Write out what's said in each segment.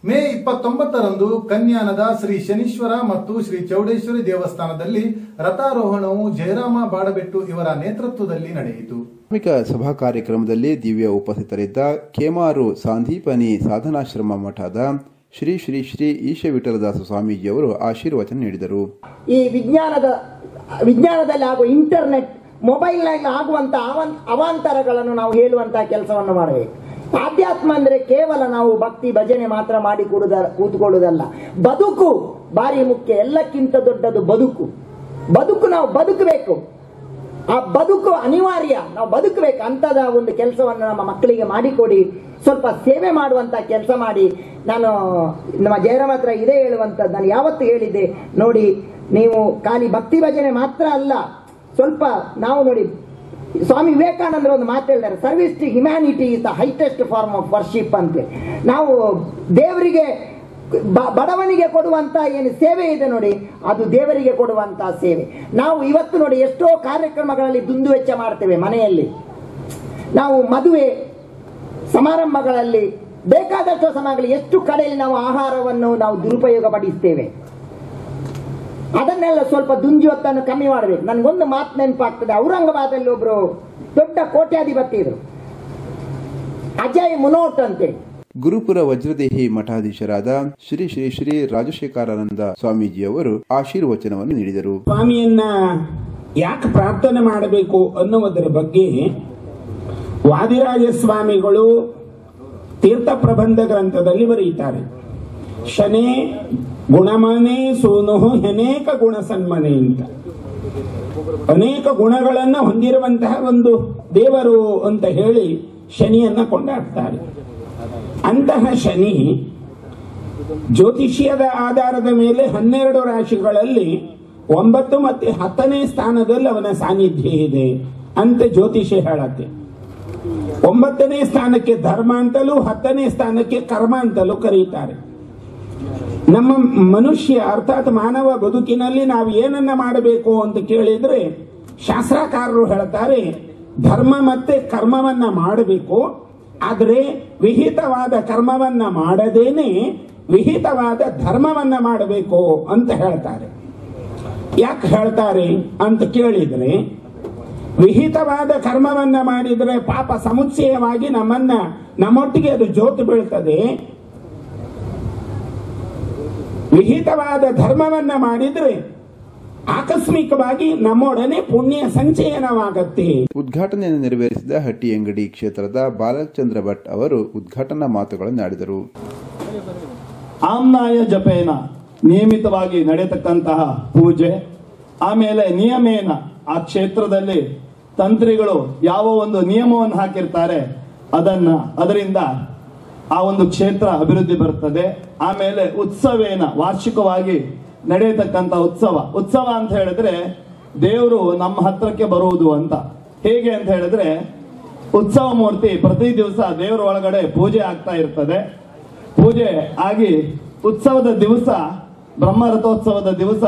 ಮೇ ಇಪ್ಪತ್ತೊಂಬತ್ತರಂದು ಕನ್ಯಾನದ ಶ್ರೀ ಶನೀಶ್ವರ ಮತ್ತು ಶ್ರೀ ಚೌಡೇಶ್ವರಿ ದೇವಸ್ಥಾನದಲ್ಲಿ ರಥಾರೋಹಣವು ಜಯರಾಮ ಬಾಡಬೆಟ್ಟು ಇವರ ನೇತೃತ್ವದಲ್ಲಿ ನಡೆಯಿತು ಧಾರ್ಮಿಕ ಸಭಾ ಕಾರ್ಯಕ್ರಮದಲ್ಲಿ ದಿವ್ಯ ಉಪಸ್ಥಿತರಿದ್ದ ಕೇಮಾರು ಸಾಂದೀಪನಿ ಸಾಧನಾಶ್ರಮ ಮಠದ ಶ್ರೀ ಶ್ರೀ ಶ್ರೀ ಈಶ ವಿಠಲದಾಸ ಸ್ವಾಮೀಜಿಯವರು ಆಶೀರ್ವಚನ ನೀಡಿದರು ಈ ವಿಜ್ಞಾನದ ವಿಜ್ಞಾನದಲ್ಲಿ ಆಗುವ ಇಂಟರ್ನೆಟ್ ಮೊಬೈಲ್ನಲ್ಲಿ ಆಗುವಂತ ಅವಾನ್ ಅವಾಂತರಗಳನ್ನು ನಾವು ಹೇಳುವಂತಹ ಕೆಲಸವನ್ನು ಮಾಡಬೇಕು ಆಧ್ಯಾತ್ಮ ಅಂದ್ರೆ ಕೇವಲ ನಾವು ಭಕ್ತಿ ಭಜನೆ ಮಾತ್ರ ಮಾಡಿ ಕೂಡುದ ಕೂತ್ಕೊಳ್ಳುವುದಲ್ಲ ಬದುಕು ಭಾರಿ ಮುಖ್ಯ ಎಲ್ಲಕ್ಕಿಂತ ದೊಡ್ಡದು ಬದುಕು ಬದುಕು ನಾವು ಬದುಕಬೇಕು ಆ ಬದುಕು ಅನಿವಾರ್ಯ ನಾವು ಬದುಕಬೇಕು ಅಂತದ ಒಂದು ಕೆಲಸವನ್ನು ನಮ್ಮ ಮಕ್ಕಳಿಗೆ ಮಾಡಿಕೊಡಿ ಸ್ವಲ್ಪ ಸೇವೆ ಮಾಡುವಂತ ಕೆಲಸ ಮಾಡಿ ನಾನು ನಮ್ಮ ಜಯರಾಮ್ ಹತ್ರ ಇದೇ ಹೇಳುವಂಥದ್ದು ನಾನು ಯಾವತ್ತು ಹೇಳಿದ್ದೆ ನೋಡಿ ನೀವು ಖಾಲಿ ಭಕ್ತಿ ಭಜನೆ ಮಾತ್ರ ಅಲ್ಲ ಸ್ವಲ್ಪ ನಾವು ನೋಡಿ ಸ್ವಾಮಿ ವಿವೇಕಾನಂದ್ರ ಒಂದು ಮಾತು ಹೇಳಿದ್ದಾರೆ service to humanity is the highest form of worship ಅಂತೆ ನಾವು ದೇವರಿಗೆ ಬ- ಬಡವನಿಗೆ ಕೊಡುವಂತ ಏನು ಸೇವೆ ಇದೆ ನೋಡಿ ಅದು ದೇವರಿಗೆ ಕೊಡುವಂತ ಸೇವೆ ನಾವು ಇವತ್ತು ನೋಡಿ ಎಷ್ಟೋ ಕಾರ್ಯಕ್ರಮಗಳಲ್ಲಿ ದುಂದು ವೆಚ್ಚ ಮಾಡ್ತೇವೆ ಮನೆಯಲ್ಲಿ ನಾವು ಮದುವೆ ಸಮಾರಂಭಗಳಲ್ಲಿ ಬೇಕಾದಷ್ಟು ಸಮಯಗಳಲ್ಲಿ ಎಷ್ಟು ಕಡೆಯಲ್ಲಿ ನಾವು ಆಹಾರವನ್ನು ನಾವು ದುರುಪಯೋಗ ಪಡಿಸ್ತೇವೆ ಅದನ್ನೆಲ್ಲ ಸ್ವಲ್ಪ ದುಂಜಿ ಹೊತ್ತನ್ನು ಕಮ್ಮಿ ಮಾಡಬೇಕು ನನಗೊಂದು ಮಾತು ನೆನಪಾಗ್ತದೆ ಔರಂಗಾಬಾದಲ್ಲಿ ಒಬ್ರು ದೊಡ್ಡ ಕೋಟ್ಯಾಧಿಪತಿ ಇದ್ರು ಅಜಯ್ ಮುನೋಟ್ ಅಂತೇಳಿ ಗುರುಪುರ ವಜ್ರದೇಹಿ ಮಠಾಧೀಶರಾದ ಶ್ರೀ ಶ್ರೀ ಶ್ರೀ ರಾಜಶೇಖರಾನಂದ ಸ್ವಾಮೀಜಿಯವರು ಆಶೀರ್ವಚನವನ್ನು ನೀಡಿದರು ಸ್ವಾಮಿಯನ್ನ ಯಾಕೆ ಪ್ರಾರ್ಥನೆ ಮಾಡಬೇಕು ಅನ್ನುವುದರ ಬಗ್ಗೆ ವಾದಿರಾಜ ಸ್ವಾಮಿಗಳು ತೀರ್ಥ ಪ್ರಬಂಧ ಗ್ರಂಥದಲ್ಲಿ ಬರೆಯುತ್ತಾರೆ ಶನೇ ಗುಣಮನೆ ಸೋನು ಅನೇಕ ಗುಣ ಸನ್ಮನೆ ಅಂತ ಅನೇಕ ಗುಣಗಳನ್ನ ಹೊಂದಿರುವಂತಹ ಒಂದು ದೇವರು ಅಂತ ಹೇಳಿ ಶನಿಯನ್ನ ಕೊಂಡಾಡ್ತಾರೆ ಅಂತಹ ಶನಿ ಜ್ಯೋತಿಷ್ಯದ ಆಧಾರದ ಮೇಲೆ ಹನ್ನೆರಡು ರಾಶಿಗಳಲ್ಲಿ ಒಂಬತ್ತು ಮತ್ತೆ ಹತ್ತನೇ ಸ್ಥಾನದಲ್ಲಿ ಅವನ ಸಾನ್ನಿಧ್ಯ ಇದೆ ಅಂತ ಜ್ಯೋತಿಷ್ಯ ಹೇಳತ್ತೆ ಒಂಬತ್ತನೇ ಸ್ಥಾನಕ್ಕೆ ಧರ್ಮ ಅಂತಲೂ ಹತ್ತನೇ ಸ್ಥಾನಕ್ಕೆ ಕರ್ಮ ಅಂತಲೂ ಕರೀತಾರೆ ನಮ್ಮ ಮನುಷ್ಯ ಅರ್ಥಾತ್ ಮಾನವ ಬದುಕಿನಲ್ಲಿ ನಾವು ಏನನ್ನ ಮಾಡಬೇಕು ಅಂತ ಕೇಳಿದ್ರೆ ಶಾಸ್ತ್ರಕಾರರು ಹೇಳ್ತಾರೆ ಧರ್ಮ ಮತ್ತೆ ಕರ್ಮವನ್ನ ಮಾಡಬೇಕು ಆದರೆ ವಿಹಿತವಾದ ಕರ್ಮವನ್ನ ಮಾಡದೇನೆ ವಿಹಿತವಾದ ಧರ್ಮವನ್ನ ಮಾಡಬೇಕು ಅಂತ ಹೇಳ್ತಾರೆ ಯಾಕೆ ಹೇಳ್ತಾರೆ ಅಂತ ಕೇಳಿದ್ರೆ ವಿಹಿತವಾದ ಕರ್ಮವನ್ನ ಮಾಡಿದ್ರೆ ಪಾಪ ಸಮುಚ್ಚಯವಾಗಿ ನಮ್ಮನ್ನ ನಮ್ಮೊಟ್ಟಿಗೆ ಅದು ಜೋತು ಬೀಳ್ತದೆ ವಿಹಿತವಾದ ಧರ್ಮವನ್ನ ಮಾಡಿದ್ರೆ ಆಕಸ್ಮಿಕವಾಗಿ ನಮ್ಮೊಡನೆ ಪುಣ್ಯ ಸಂಚಯನವಾಗತ್ತೆ ಉದ್ಘಾಟನೆಯನ್ನು ನೆರವೇರಿಸಿದ ಹಟ್ಟಿಯಂಗಡಿ ಕ್ಷೇತ್ರದ ಬಾಲಚಂದ್ರ ಭಟ್ ಅವರು ಉದ್ಘಾಟನಾ ಮಾತುಗಳನ್ನಾಡಿದರು ಆಮ್ನಾಯ ಜಪೇನ ನಿಯಮಿತವಾಗಿ ನಡೆಯತಕ್ಕಂತಹ ಪೂಜೆ ಆಮೇಲೆ ನಿಯಮೇನ ಆ ಕ್ಷೇತ್ರದಲ್ಲಿ ತಂತ್ರಿಗಳು ಯಾವ ಒಂದು ನಿಯಮವನ್ನು ಹಾಕಿರ್ತಾರೆ ಅದನ್ನ ಅದರಿಂದ ಆ ಒಂದು ಕ್ಷೇತ್ರ ಅಭಿವೃದ್ಧಿ ಬರ್ತದೆ ಆಮೇಲೆ ಉತ್ಸವೇನ ವಾರ್ಷಿಕವಾಗಿ ನಡೆಯತಕ್ಕಂತ ಉತ್ಸವ ಉತ್ಸವ ಅಂತ ಹೇಳಿದ್ರೆ ದೇವರು ನಮ್ಮ ಹತ್ರಕ್ಕೆ ಬರುವುದು ಅಂತ ಹೇಗೆ ಅಂತ ಹೇಳಿದ್ರೆ ಉತ್ಸವ ಮೂರ್ತಿ ಪ್ರತಿ ದಿವಸ ದೇವರ ಒಳಗಡೆ ಪೂಜೆ ಆಗ್ತಾ ಇರ್ತದೆ ಪೂಜೆ ಆಗಿ ಉತ್ಸವದ ದಿವಸ ಬ್ರಹ್ಮ ರಥೋತ್ಸವದ ದಿವಸ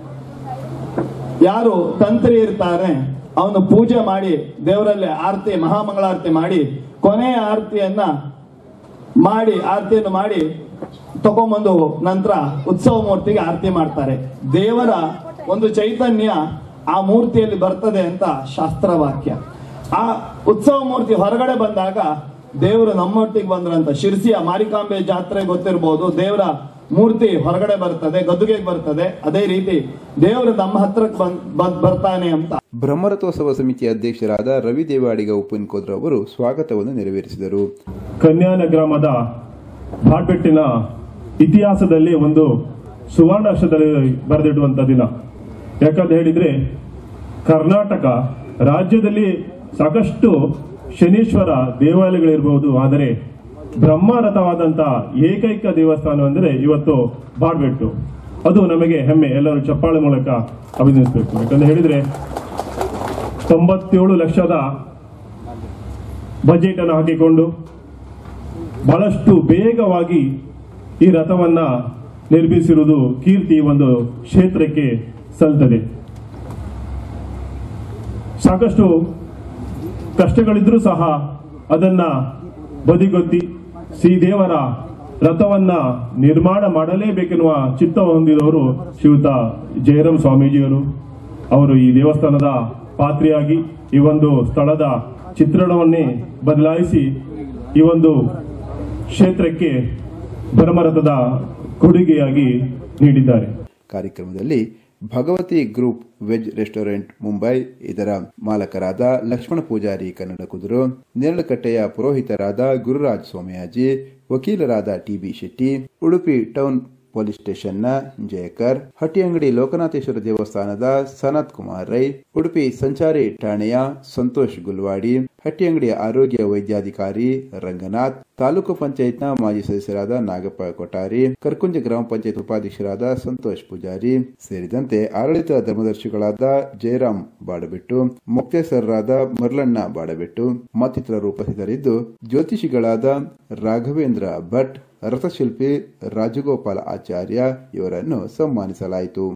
ಯಾರು ತಂತ್ರಿ ಇರ್ತಾರೆ ಅವನು ಪೂಜೆ ಮಾಡಿ ದೇವರಲ್ಲಿ ಆರತಿ ಮಹಾಮಂಗಳಾರತಿ ಮಾಡಿ ಕೊನೆಯ ಆರತಿಯನ್ನ ಮಾಡಿ ಆರತಿಯನ್ನು ಮಾಡಿ ತಗೊಂಬಂದು ನಂತರ ಉತ್ಸವ ಮೂರ್ತಿಗೆ ಆರತಿ ಮಾಡ್ತಾರೆ ದೇವರ ಒಂದು ಚೈತನ್ಯ ಆ ಮೂರ್ತಿಯಲ್ಲಿ ಬರ್ತದೆ ಅಂತ ಶಾಸ್ತ್ರವಾಕ್ಯ ಆ ಉತ್ಸವ ಮೂರ್ತಿ ಹೊರಗಡೆ ಬಂದಾಗ ದೇವರು ನಮ್ಮೊಟ್ಟಿಗೆ ಬಂದ್ರಂತ ಶಿರ್ಸಿಯ ಮಾರಿಕಾಂಬೆ ಜಾತ್ರೆ ಗೊತ್ತಿರ್ಬೋದು ದೇವರ ಮೂರ್ತಿ ಹೊರಗಡೆ ಬರ್ತದೆ ಗದ್ದುಗೆಗೆ ಬರ್ತದೆ ಅದೇ ರೀತಿ ದೇವರು ನಮ್ಮ ಹತ್ರಕ್ಕೆ ಬಂದ್ ಬಂದ್ ಬರ್ತಾನೆ ಅಂತ ಬ್ರಹ್ಮರಥೋತ್ಸವ ಸಮಿತಿ ಅಧ್ಯಕ್ಷರಾದ ರವಿ ದೇವಾಡಿಗ ಉಪ್ಪಿನಕೋದ್ರ ಅವರು ಸ್ವಾಗತವನ್ನು ನೆರವೇರಿಸಿದರು ಕನ್ಯಾನ ಗ್ರಾಮದ ಬಾಡ್ಬೆಟ್ಟಿನ ಇತಿಹಾಸದಲ್ಲಿ ಒಂದು ಸುವರ್ಣಾಕ್ಷರದಲ್ಲಿ ಬರೆದಿಡುವಂತ ದಿನ ಯಾಕಂತ ಹೇಳಿದ್ರೆ ಕರ್ನಾಟಕ ರಾಜ್ಯದಲ್ಲಿ ಸಾಕಷ್ಟು ಶನೀಶ್ವರ ದೇವಾಲಯಗಳಿರಬಹುದು ಆದರೆ ಬ್ರಹ್ಮರಥವಾದಂತ ಏಕೈಕ ದೇವಸ್ಥಾನ ಅಂದರೆ ಇವತ್ತು ಬಾಡ್ಬೆಟ್ಟು ಅದು ನಮಗೆ ಹೆಮ್ಮೆ ಎಲ್ಲರೂ ಚಪ್ಪಾಳೆ ಮೂಲಕ ಅಭಿನಂದಿಸಬೇಕು ಯಾಕಂತ ಹೇಳಿದ್ರೆ ತೊಂಬತ್ತೇಳು ಲಕ್ಷದ ಬಜೆಟ್ ಅನ್ನು ಹಾಕಿಕೊಂಡು ಬಹಳಷ್ಟು ಬೇಗವಾಗಿ ಈ ರಥವನ್ನ ನಿರ್ಮಿಸಿರುವುದು ಕೀರ್ತಿ ಈ ಒಂದು ಕ್ಷೇತ್ರಕ್ಕೆ ಸಲ್ತದೆ ಸಾಕಷ್ಟು ಕಷ್ಟಗಳಿದ್ರೂ ಸಹ ಅದನ್ನ ಬದಿಗೊತ್ತಿ ಶ್ರೀದೇವರ ರಥವನ್ನ ನಿರ್ಮಾಣ ಮಾಡಲೇಬೇಕೆನ್ನುವ ಚಿತ್ತ ಹೊಂದಿದವರು ಶ್ರೀಯುತ ಜಯರಾಮ್ ಸ್ವಾಮೀಜಿಯವರು ಅವರು ಈ ದೇವಸ್ಥಾನದ ಪಾತ್ರೆಯಾಗಿ ಈ ಒಂದು ಸ್ಥಳದ ಚಿತ್ರಣವನ್ನೇ ಬದಲಾಯಿಸಿ ಈ ಒಂದು ಕ್ಷೇತ್ರಕ್ಕೆ ಧರ್ಮರಥದ ಕೊಡುಗೆಯಾಗಿ ನೀಡಿದ್ದಾರೆ ಕಾರ್ಯಕ್ರಮದಲ್ಲಿ Bhagavathi group veg restaurant Mumbai ಇದರ ಮಾಲಕರಾದ ಲಕ್ಷ್ಮಣ ಪೂಜಾರಿ ಕನ್ನಡ ಕುದುರು ನೇರಳಕಟ್ಟೆಯ ಪುರೋಹಿತರಾದ ಗುರುರಾಜ್ ಸೋಮಯಾಜಿ ವಕೀಲರಾದ TB Shetty Udupi town police ಸ್ಟೇಷನ್ನ ಜಯಕರ್ ಹಟ್ಟಿಯಂಗಡಿ ಲೋಕನಾಥೇಶ್ವರ ದೇವಸ್ಥಾನದ ಸನತ್ ಕುಮಾರ್ ರೈ ಉಡುಪಿ ಸಂಚಾರಿ ಠಾಣೆಯ ಸಂತೋಷ್ ಗುಲ್ವಾಡಿ ಹಟ್ಟಿಯಂಗಡಿಯ ಆರೋಗ್ಯ ವೈದ್ಯಾಧಿಕಾರಿ ರಂಗನಾಥ್ ತಾಲೂಕು ಪಂಚಾಯತ್ನ ಮಾಜಿ ಸದಸ್ಯರಾದ ನಾಗಪ್ಪ ಕೊಠಾರಿ ಕರ್ಕುಂಜ ಗ್ರಾಮ ಪಂಚಾಯತ್ ಉಪಾಧ್ಯಕ್ಷರಾದ ಸಂತೋಷ್ ಪೂಜಾರಿ ಸೇರಿದಂತೆ ಆಡಳಿತ ಧರ್ಮದರ್ಶಿಗಳಾದ ಜಯರಾಮ್ ಬಾಡಬೆಟ್ಟು ಮುಕ್ತೇಸರರಾದ ಮರ್ಲಣ್ಣ ಬಾಡಬೆಟ್ಟು ಮತ್ತಿತರರು ಉಪಸ್ಥಿತರಿದ್ದು ಜ್ಯೋತಿಷಿಗಳಾದ ರಾಘವೇಂದ್ರ ಭಟ್ ರಥಶಿಲ್ಪಿ ರಾಜಗೋಪಾಲ ಆಚಾರ್ಯ ಇವರನ್ನು ಸನ್ಮಾನಿಸಲಾಯಿತು